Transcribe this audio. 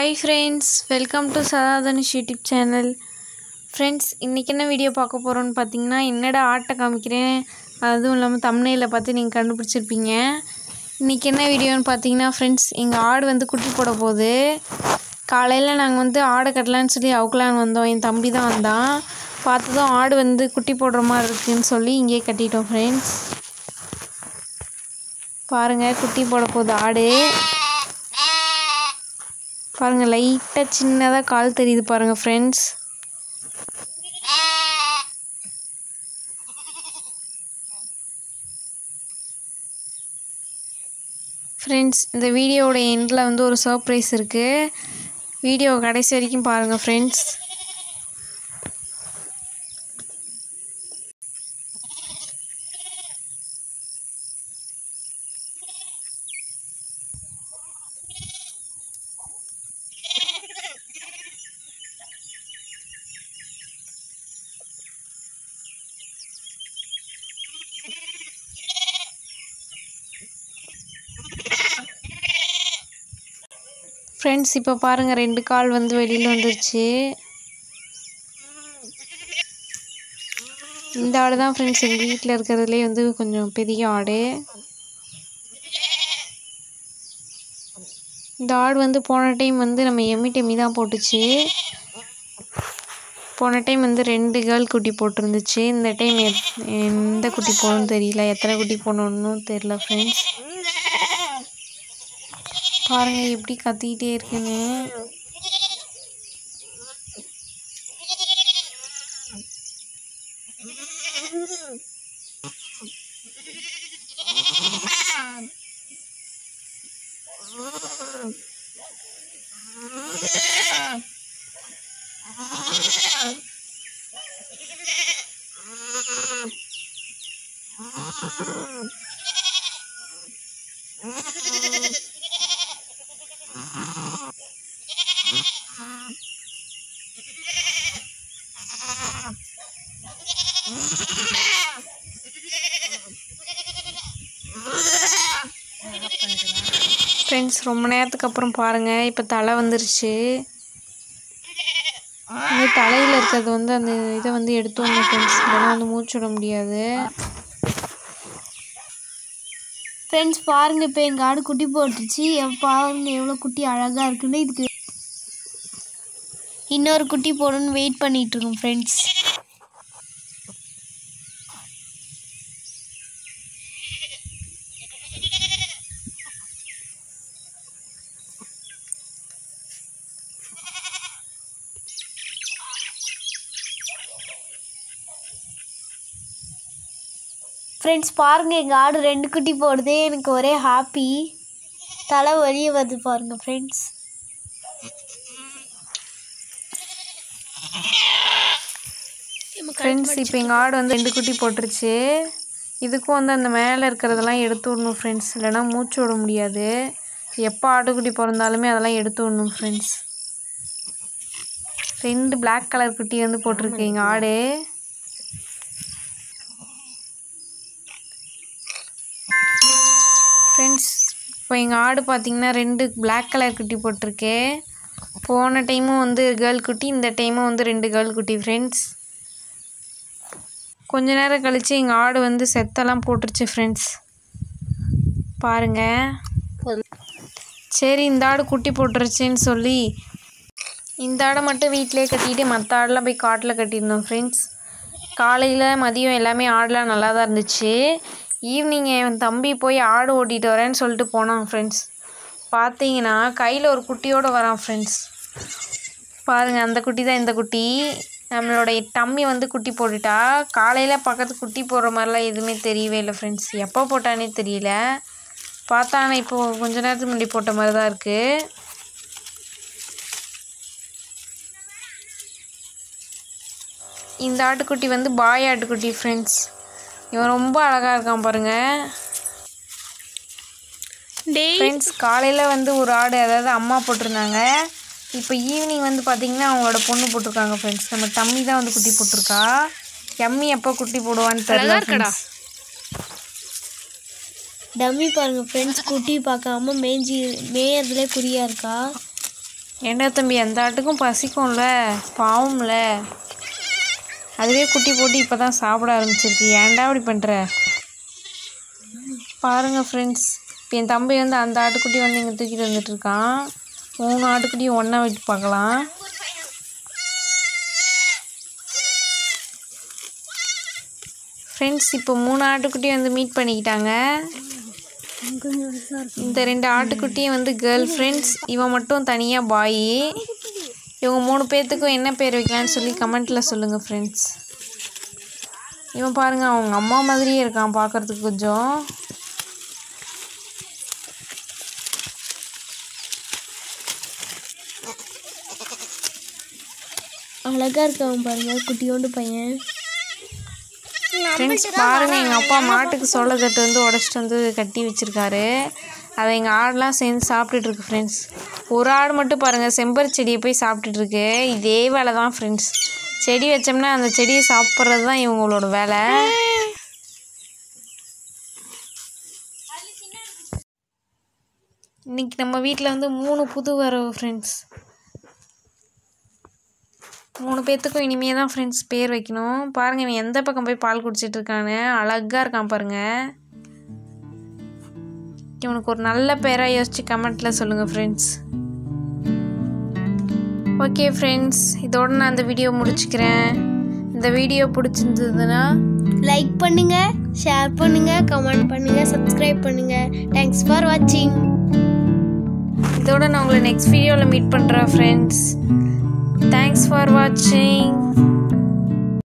Hi friends welcome to Sadadhanush YouTube channel friends இன்றைக்கி என்ன video பார்க்க போகிறோன்னு பார்த்தீங்கன்னா என்னடா ஆட்டை காமிக்கிறேன் அதுவும் இல்லாமல் தமிழில் பார்த்து நீங்கள் கண்டுபிடிச்சிருப்பீங்க இன்றைக்கி என்ன வீடியோன்னு பார்த்தீங்கன்னா ஃப்ரெண்ட்ஸ் எங்கள் ஆடு வந்து குட்டி போட போகுது காலையில் நாங்கள் வந்து ஆடை கட்டலான்னு சொல்லி அவுக்கலான்னு வந்தோம் என் தம்பி தான் வந்தான் பார்த்ததும் ஆடு வந்து குட்டி போடுற மாதிரி இருக்குன்னு சொல்லி இங்கேயே கட்டிட்டோம் ஃப்ரெண்ட்ஸ் பாருங்கள் குட்டி போட போகுது ஆடு பாருங்கள் லைட்டாக சின்னதாக கால் தெரியுது பாருங்கள் ஃப்ரெண்ட்ஸ் ஃப்ரெண்ட்ஸ் இந்த வீடியோவோட எண்டில் வந்து ஒரு சர்ப்ரைஸ் இருக்குது வீடியோ கடைசி வரைக்கும் பாருங்கள் ஃப்ரெண்ட்ஸ் ஃப்ரெண்ட்ஸ் இப்போ பாருங்கள் ரெண்டு கால் வந்து வெளியில் வந்துருச்சு இந்த ஆடு தான் ஃப்ரெண்ட்ஸ் எங்கள் வீட்டில் இருக்கிறதுலே வந்து கொஞ்சம் பெரிய ஆடு இந்த ஆடு வந்து போன டைம் வந்து நம்ம எம்மி டெம்மி தான் போட்டுச்சு போன டைம் வந்து ரெண்டு கேர்ள் குட்டி போட்டிருந்துச்சு இந்த டைம் எந்த குட்டி போகணும்னு தெரியல எத்தனை குட்டி போடணுன்னு தெரியல ஃப்ரெண்ட்ஸ் பாருங்க எப்படி கத்திக்கிட்டே இருக்குன்னு ஃப்ரெண்ட்ஸ் ரொம்ப நேரத்துக்கு அப்புறம் பாருங்கள் இப்போ தலை வந்துருச்சு இந்த தலையில் இருக்கிறது வந்து அந்த இதை வந்து எடுத்து வரணும் ஃப்ரெண்ட்ஸ் இல்லைன்னா வந்து மூச்சு விட முடியாது ஃப்ரெண்ட்ஸ் பாருங்க இப்போ எங்கள் ஆடு குட்டி போட்டுருச்சு எவ் பாருங்க எவ்வளோ குட்டி அழகாக இருக்குன்னு இதுக்கு இன்னொரு குட்டி போடணும்னு வெயிட் பண்ணிட்டு இருக்கோம் ஃப்ரெண்ட்ஸ் ஃப்ரெண்ட்ஸ் பாருங்க எங்கள் ஆடு ரெண்டு குட்டி போடுதே எனக்கு ஒரே ஹாப்பி தலை வெளியே வருது பாருங்க ஃப்ரெண்ட்ஸ் ஃப்ரெண்ட்ஸ் இப்போ எங்கள் ஆடு வந்து ரெண்டு குட்டி போட்டுருச்சு இதுக்கும் வந்து அந்த மேலே இருக்கிறதெல்லாம் எடுத்து விடணும் ஃப்ரெண்ட்ஸ் இல்லைன்னா மூச்சு விட முடியாது எப்போ ஆட்டுக்குட்டி பிறந்தாலுமே அதெல்லாம் எடுத்து விடணும் ஃப்ரெண்ட்ஸ் ரெண்டு Black கலர் குட்டி வந்து போட்டிருக்கு எங்கள் ஆடு ஃப்ரெண்ட்ஸ் இப்போ எங்கள் ஆடு பார்த்திங்கன்னா ரெண்டு Black கலர் குட்டி போட்டிருக்கு போன டைமும் வந்து கேர்ள் குட்டி இந்த டைமும் வந்து ரெண்டு கேர்ள் குட்டி ஃப்ரெண்ட்ஸ் கொஞ்ச நேரம் கழித்து எங்கள் ஆடு வந்து செத்தெல்லாம் போட்டுருச்சு ஃப்ரெண்ட்ஸ் பாருங்கள் சரி இந்த ஆடு குட்டி போட்டுருச்சுன்னு சொல்லி இந்த ஆடை மட்டும் வீட்டிலே கட்டிட்டு மற்ற ஆடெலாம் போய் காட்டில் கட்டியிருந்தோம் ஃப்ரெண்ட்ஸ் காலையில் மதியம் எல்லாமே ஆடெலாம் நல்லா தான் இருந்துச்சு ஈவினிங் என் தம்பி போய் ஆடு ஓட்டிகிட்டு வரேன்னு சொல்லிட்டு போனான் ஃப்ரெண்ட்ஸ் பார்த்தீங்கன்னா கையில் ஒரு குட்டியோடு வரான் ஃப்ரெண்ட்ஸ் பாருங்கள் அந்த குட்டி தான் இந்த குட்டி நம்மளோட டம்மி வந்து குட்டி போட்டுட்டா காலையில் பக்கத்து குட்டி போடுற மாதிரிலாம் எதுவுமே தெரியவே இல்லை ஃப்ரெண்ட்ஸ் எப்போ போட்டானே தெரியல பார்த்தா ஆனால் இப்போது கொஞ்ச நேரத்துக்கு முன்னாடி போட்ட மாதிரி தான் இருக்குது இந்த ஆட்டுக்குட்டி வந்து பாய் ஆட்டுக்குட்டி ஃப்ரெண்ட்ஸ் இவன் ரொம்ப அழகாக இருக்கான் பாருங்கள் ஃப்ரெண்ட்ஸ் காலையில் வந்து ஒரு ஆடு அதாவது அம்மா போட்டிருந்தாங்க இப்போ ஈவினிங் வந்து பார்த்திங்கன்னா அவங்களோட பொண்ணு போட்டிருக்காங்க ஃப்ரெண்ட்ஸ் நம்ம டம்மி தான் வந்து குட்டி போட்டிருக்கா எம்மி எப்போ குட்டி போடுவான்னு தெரியல friends. டம்மி பாருங்க ஃப்ரெண்ட்ஸ் குட்டி பார்க்காம மேய்ஞ்சி மேயறதுலே குறியா இருக்கா ஏண்டா தம்பி அந்த ஆட்டுக்கும் பசிக்கும்ல பாவம்ல அதுவே குட்டி போட்டு இப்போ தான் சாப்பிட ஆரம்பிச்சிருக்கு ஏன்டா அப்படி பண்ணுற பாருங்கள் ஃப்ரெண்ட்ஸ் இப்போ என் தம்பி வந்து அந்த ஆட்டுக்குட்டி வந்து இங்கே தூக்கிட்டு வந்துட்டு இருக்கான் மூணு ஆட்டுக்குட்டியும் ஒன்றா விட்டு பார்க்கலாம் ஃப்ரெண்ட்ஸ் இப்போ மூணு ஆட்டுக்குட்டி வந்து மீட் பண்ணிக்கிட்டாங்க இந்த ரெண்டு ஆட்டுக்குட்டியும் வந்து கேர்ள் ஃப்ரெண்ட்ஸ் இவன் மட்டும் தனியாக பாய் இவங்க மூணு பேர்த்துக்கும் என்ன பேர் வைக்கலான்னு சொல்லி கமெண்ட்டில் சொல்லுங்கள் ஃப்ரெண்ட்ஸ் இவன் பாருங்க அவங்க அம்மா மாதிரியே இருக்கான் பார்க்கறதுக்கு கொஞ்சம் அழகா இருக்கான் பாருங்க குட்டியோண்டு பையன் ஃப்ரெண்ட்ஸ் பாருங்க எங்கள் அப்பா மாட்டுக்கு சோளத்தட்டு வந்து உடச்சிட்டு வந்து கட்டி வச்சிருக்காரு அதை எங்கள் ஆடெலாம் சேர்ந்து சாப்பிட்டுட்டு இருக்கு ஃப்ரெண்ட்ஸ் ஒரு ஆடு மட்டும் பாருங்கள் செம்பர் செடியை போய் சாப்பிட்டுட்டு இருக்கு இதே வேலை தான் ஃப்ரெண்ட்ஸ் செடி வச்சோம்னா அந்த செடியை சாப்பிட்றது தான் இவங்களோட வேலை இன்னைக்கு நம்ம வீட்டில் வந்து மூணு புது வரவு ஃப்ரெண்ட்ஸ் மூணு பேர்த்துக்கும் இனிமே தான் ஃப்ரெண்ட்ஸ் பேர் வைக்கணும் பாருங்கள் இவன் எந்த பக்கம் போய் பால் குடிச்சிட்டு இருக்கான்னு அழகாக இருக்கான் பாருங்க இவனுக்கு ஒரு நல்ல பேராக யோசிச்சு கமெண்ட்டில் சொல்லுங்கள் ஃப்ரெண்ட்ஸ் ஓகே ஃப்ரெண்ட்ஸ் இதோட நான் இந்த வீடியோ முடிச்சுக்கிறேன் இந்த வீடியோ பிடிச்சிருந்ததுன்னா லைக் பண்ணுங்க ஷேர் பண்ணுங்க கமெண்ட் பண்ணுங்க சப்ஸ்கிரைப் பண்ணுங்க தேங்க்ஸ் ஃபார் வாட்சிங் இதோட நான் உங்களை நெக்ஸ்ட் வீடியோவில் மீட் பண்ணுறேன் ஃப்ரெண்ட்ஸ் தேங்க்ஸ் ஃபார் வாட்சிங்